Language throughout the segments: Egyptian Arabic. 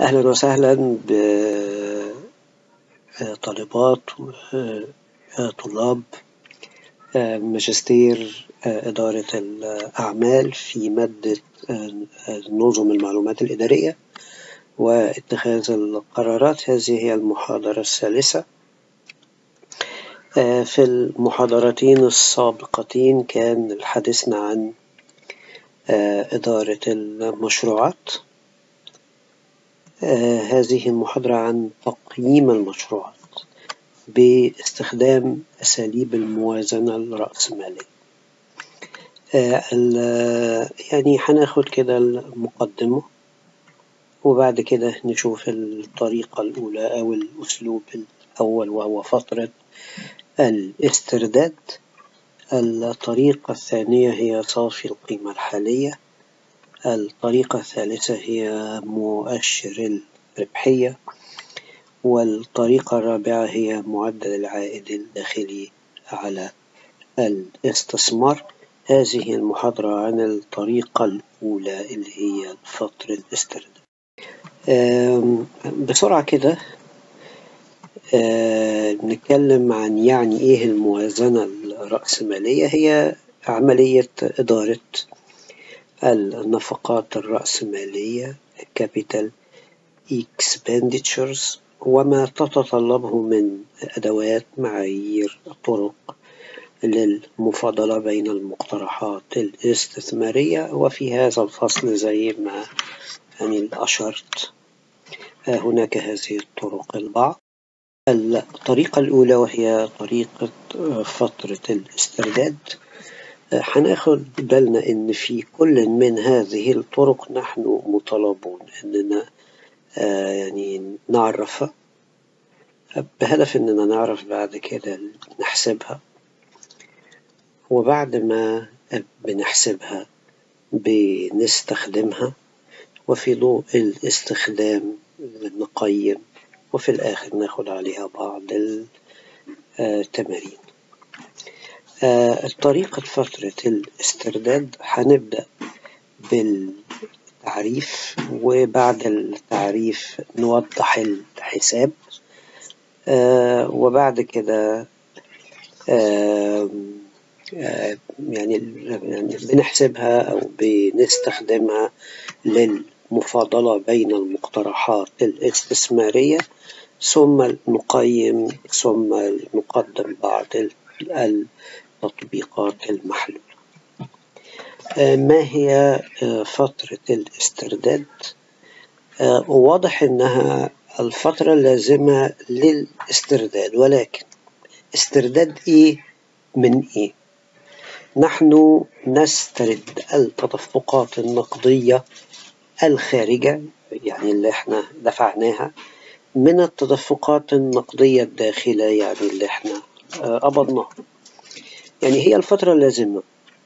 أهلا وسهلا بطالبات وطلاب ماجستير إدارة الأعمال في مادة نظم المعلومات الإدارية واتخاذ القرارات هذه هي المحاضرة الثالثة في المحاضرتين السابقتين كان حديثنا عن إدارة المشروعات هذه المحاضرة عن تقييم المشروعات باستخدام أساليب الموازنة الرأسمالية يعني هناخد كده المقدمة وبعد كده نشوف الطريقة الأولى أو الأسلوب الأول وهو فترة الاسترداد الطريقة الثانية هي صافي القيمة الحالية الطريقة الثالثة هي مؤشر الربحية والطريقة الرابعة هي معدل العائد الداخلي على الاستثمار هذه المحاضرة عن الطريقة الأولى اللي هي فترة الاسترداد بسرعة كده نتكلم عن يعني إيه الموازنة الرأسمالية هي عملية إدارة النفقات الرأسمالية capital expenditures وما تتطلبه من أدوات معايير طرق للمفاضلة بين المقترحات الاستثمارية وفي هذا الفصل زي ما يعني أشرت هناك هذه الطرق البعض الطريقة الأولى وهي طريقة فترة الاسترداد هناخد بالنا ان في كل من هذه الطرق نحن مطالبون اننا يعني نعرفها بهدف اننا نعرف بعد كده نحسبها وبعد ما بنحسبها بنستخدمها وفي ضوء الاستخدام نقيم وفي الآخر ناخد عليها بعض التمارين طريقة فترة الاسترداد هنبدأ بالتعريف وبعد التعريف نوضح الحساب وبعد كده يعني بنحسبها أو بنستخدمها للمفاضلة بين المقترحات الاستثمارية ثم نقيم ثم نقدم بعض التطبيقات المحلولة ما هي فترة الاسترداد واضح أنها الفترة اللازمة للاسترداد ولكن استرداد إيه من إيه نحن نسترد التدفقات النقدية الخارجة يعني اللي احنا دفعناها من التدفقات النقدية الداخلة يعني اللي احنا قبضناها يعني هي الفترة اللازمة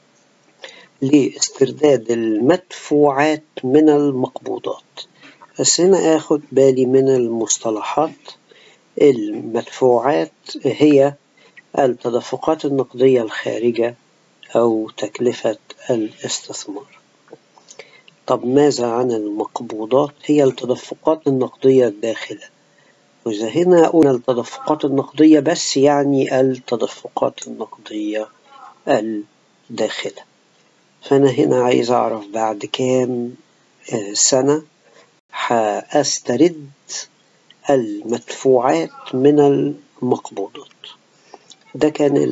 لاسترداد المدفوعات من المقبوضات بس هنا اخد بالي من المصطلحات المدفوعات هي التدفقات النقدية الخارجة أو تكلفة الاستثمار طب ماذا عن المقبوضات هي التدفقات النقدية الداخلة وإذا هنا قلنا التدفقات النقدية بس يعني التدفقات النقدية الداخلة فأنا هنا عايز أعرف بعد كام سنة هأسترد المدفوعات من المقبوضات ده كان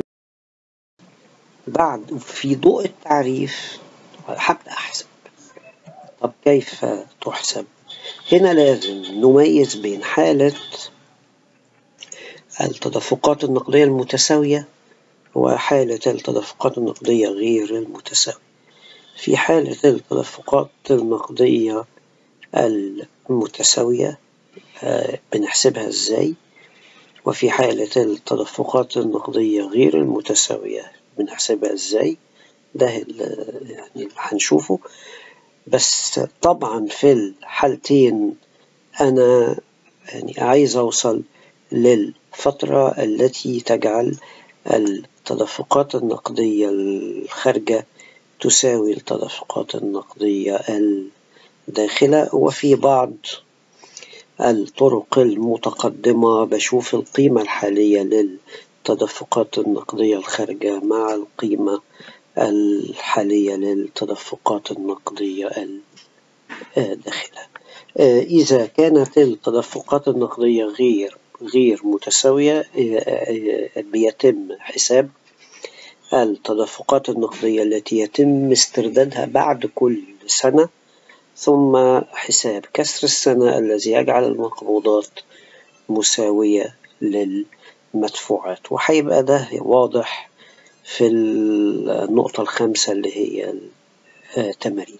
بعد في ضوء التعريف هبدأ أحسب طب كيف تحسب هنا لازم نميز بين حالة التدفقات النقدية المتساوية وحالة التدفقات النقدية غير المتساوية في حالة التدفقات النقدية المتساوية بنحسبها ازاي وفي حالة التدفقات النقدية غير المتساوية بنحسبها ازاي ده يعني اللي هنشوفه بس طبعا في الحالتين أنا يعني عايز أوصل للفترة التي تجعل التدفقات النقدية الخارجة تساوي التدفقات النقدية الداخلة وفي بعض الطرق المتقدمة بشوف القيمة الحالية للتدفقات النقدية الخارجة مع القيمة الحالية للتدفقات النقدية الداخلة إذا كانت التدفقات النقدية غير غير متساوية بيتم حساب التدفقات النقدية التي يتم استردادها بعد كل سنة ثم حساب كسر السنة الذي يجعل المقبوضات مساوية للمدفوعات وحيبقى ده واضح في النقطة الخامسة اللي هي التمارين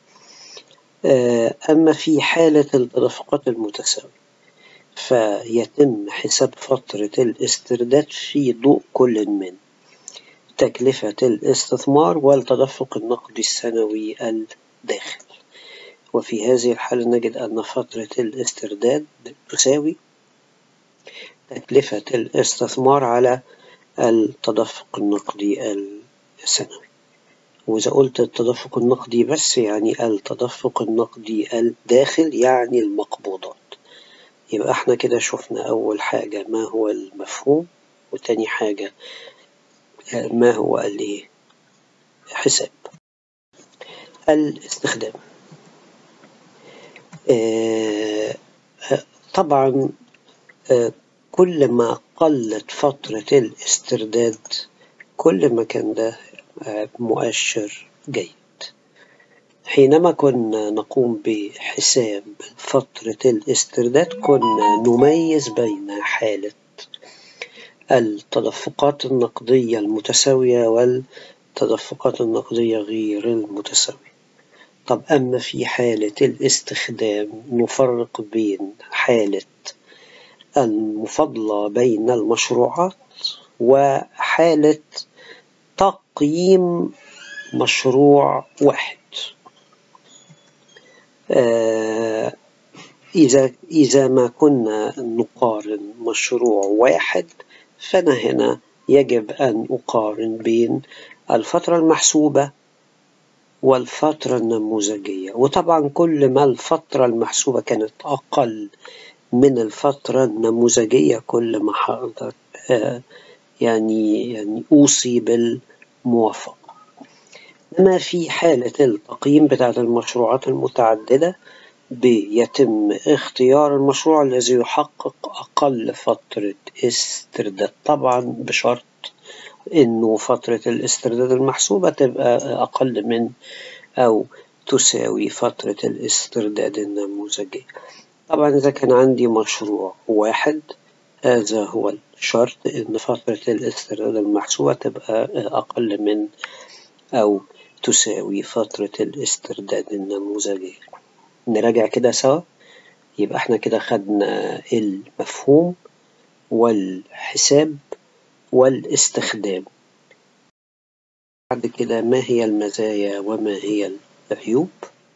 أما في حالة التدفقات المتساوية فيتم حساب فترة الاسترداد في ضوء كل من تكلفة الاستثمار والتدفق النقدي السنوي الداخل وفي هذه الحالة نجد أن فترة الاسترداد تساوي تكلفة الاستثمار على التدفق النقدي السنوي وإذا قلت التدفق النقدي بس يعني التدفق النقدي الداخل يعني المقبوضات يبقى احنا كده شفنا أول حاجة ما هو المفهوم وتاني حاجة ما هو الايه حساب الاستخدام طبعا كل ما قلت فترة الاسترداد كل ما كان ده مؤشر جيد حينما كنا نقوم بحساب فترة الاسترداد كنا نميز بين حالة التدفقات النقدية المتساوية والتدفقات النقدية غير المتساوية طب أما في حالة الاستخدام نفرق بين حالة المفاضلة بين المشروعات وحالة تقييم مشروع واحد إذا إذا ما كنا نقارن مشروع واحد فأنا هنا يجب أن أقارن بين الفترة المحسوبة والفترة النموذجية وطبعا كل ما الفترة المحسوبة كانت أقل من الفترة النموذجية كل ما حقدر يعني يعني أوصي بالموافقة أما في حالة التقييم بتاعة المشروعات المتعددة بيتم اختيار المشروع الذي يحقق أقل فترة استرداد طبعا بشرط إنه فترة الاسترداد المحسوبة تبقى أقل من أو تساوي فترة الاسترداد النموذجي طبعا إذا كان عندي مشروع واحد هذا هو الشرط إن فترة الاسترداد المحسوبة تبقى أقل من أو تساوي فترة الاسترداد النموذجي نراجع كده سوا يبقى احنا كده خدنا المفهوم والحساب والاستخدام بعد كده ما هي المزايا وما هي العيوب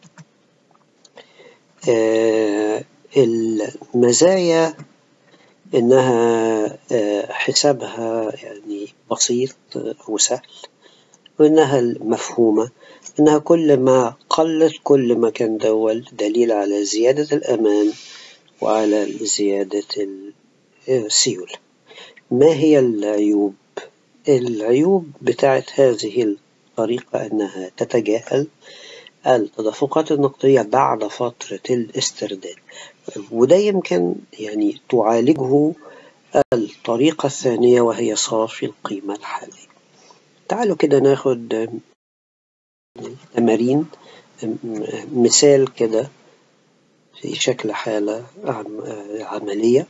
آه المزايا إنها آه حسابها يعني بسيط وسهل وإنها مفهومة إنها كل ما قلت كل ما كان دول دليل على زيادة الأمان وعلى زيادة السيولة ما هي العيوب؟ العيوب بتاعت هذه الطريقة أنها تتجاهل التدفقات النقدية بعد فترة الاسترداد وده يمكن يعني تعالجه الطريقة الثانية وهي صافي القيمة الحالية تعالوا كده ناخد تمارين مثال كده في شكل حالة عملية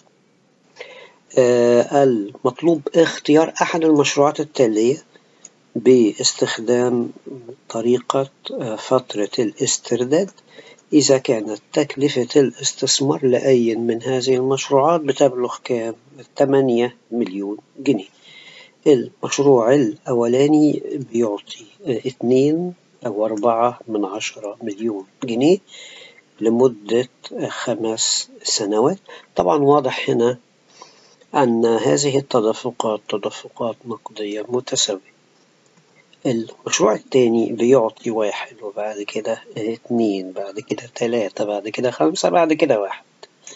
المطلوب اختيار أحد المشروعات التالية باستخدام طريقة فترة الاسترداد إذا كانت تكلفة الاستثمار لأي من هذه المشروعات بتبلغ كام؟ 8 مليون جنيه المشروع الأولاني بيعطي اثنين أو أربعة من عشرة مليون جنيه لمدة خمس سنوات طبعا واضح هنا أن هذه التدفقات تدفقات نقدية متساوية المشروع الثاني بيعطي واحد وبعد كده اثنين بعد كده ثلاثة بعد كده خمسة بعد كده واحد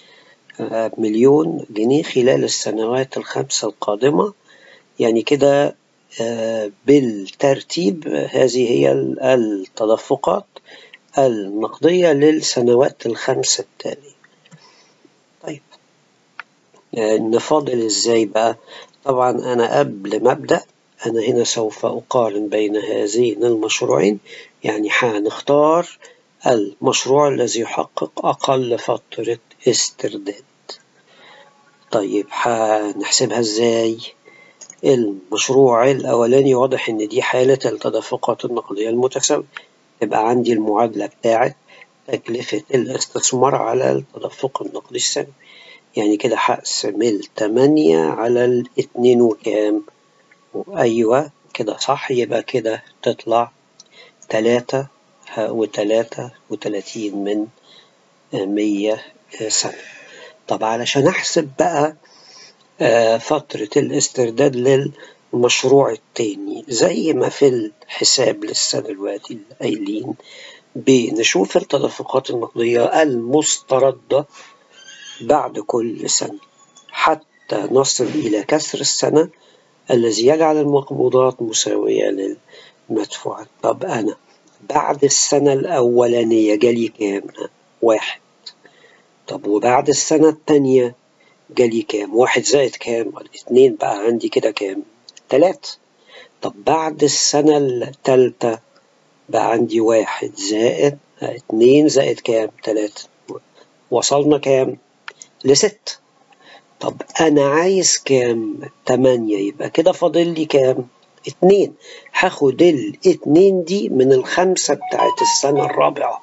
مليون جنيه خلال السنوات الخمسة القادمة يعني كده بالترتيب هذه هي التدفقات النقدية للسنوات الخمس التالية طيب نفاضل ازاي بقى طبعا انا قبل ما ابدأ انا هنا سوف اقارن بين هذين المشروعين يعني هنختار المشروع الذي يحقق اقل فترة استرداد طيب هنحسبها ازاي المشروع الاولاني واضح ان دي حالة التدفقات النقدية المتساوية يبقى عندي المعادلة بتاعت تكلفة الاستثمار على التدفق النقدي السنوي يعني كده هقسم التمانية على الاتنين وكام أيوة كده صح يبقى كده تطلع تلاتة وتلاتة وتلاتين من مية سنة طب علشان أحسب بقى فترة الاسترداد للمشروع التاني زي ما في الحساب لسه دلوقتي قايلين بنشوف التدفقات النقدية المستردة بعد كل سنة حتى نصل إلى كسر السنة الذي يجعل المقبوضات مساوية للمدفوعات طب أنا بعد السنة الأولانية جالي كام؟ واحد طب وبعد السنة التانية جالي كام؟ واحد زائد كام؟ اتنين بقى عندي كده كام؟ تلاتة طب بعد السنة التالتة بقى عندي واحد زائد اتنين زائد كام؟ تلاتة وصلنا كام؟ لست طب أنا عايز كام؟ تمانية يبقى كده فاضل لي كام؟ اتنين هاخد الاتنين دي من الخمسة بتاعت السنة الرابعة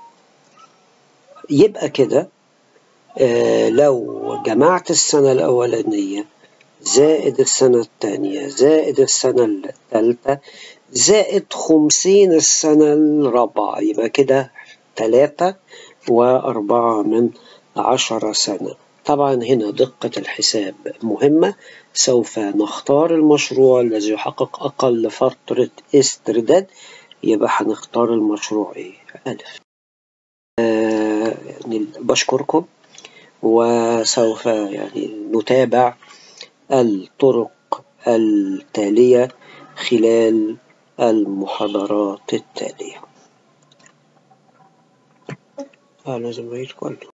يبقى كده آه لو جمعت السنة الأولانية زائد السنة الثانية زائد السنة الثالثة زائد خمسين السنة الرابعة يبقى كده تلاتة وأربعة من عشرة سنة طبعا هنا دقة الحساب مهمة سوف نختار المشروع الذي يحقق أقل فترة استرداد يبقى هنختار المشروع إيه؟ ألف آه يعني بشكركم وسوف يعني نتابع الطرق التالية خلال المحاضرات التالية. آه لازم أعيد كله.